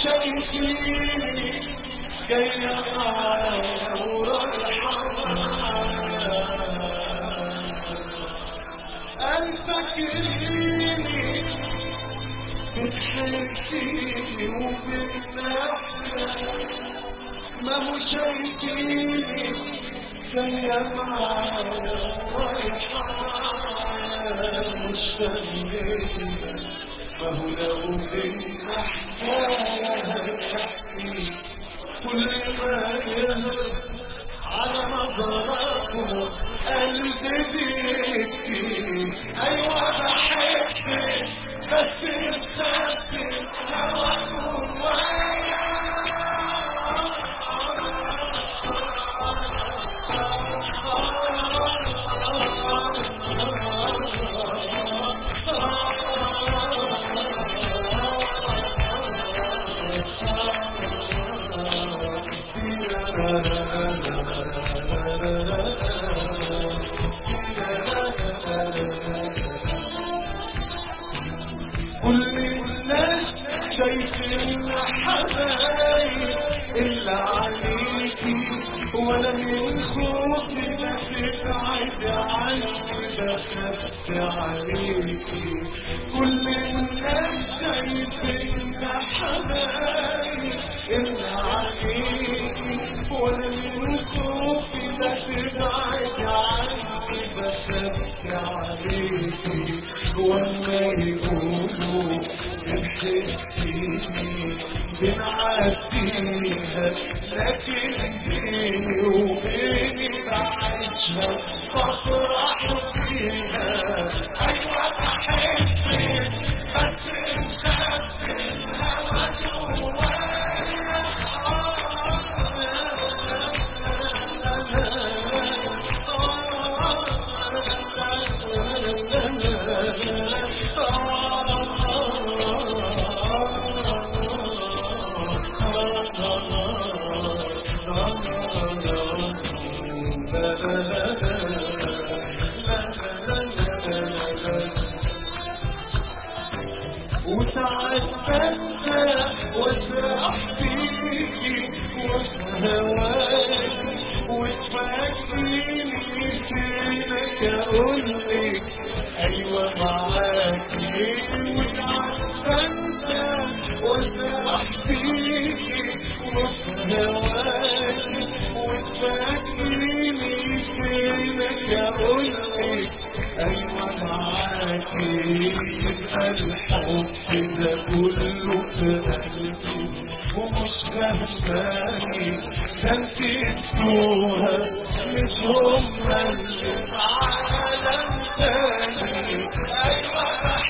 شايفيني جاية معايا قال فاكريني بتحبيني وبالنحلة ما هو شايفيني جاية معايا رايحة مش فاهمين ما هو لو بينا حكاية تحكي كل ما يهرب على نظراته قلبي بيبكي ايوه بحبك بس مسافر هواك كل الناس شايفين حبايب إلا عليكي ولا من خوفي لا تبعد عني بخاف عليكي كل الناس شايفين حبايب إلا عليكي ولا من خوفي لا تبعد عني بخاف عليكي وما يقولوا بنحبيني بنعديها لكن بيني وبيني بعيشها بفرح فيها ايوه بحبك بس مخبي الهوى وساعات بنسى واسرح فيكي وفي هواكي وتفاجئيني فينك اقولك ايوه معاكي وساعات بنسى واسرح فيكي وفي هواكي وتفاجئيني فينك اقولك ايوه معاكي الحب ده كله في قلبي ومش فاهماني ده انت انتوها مش هما اللي في عالم تاني ايوه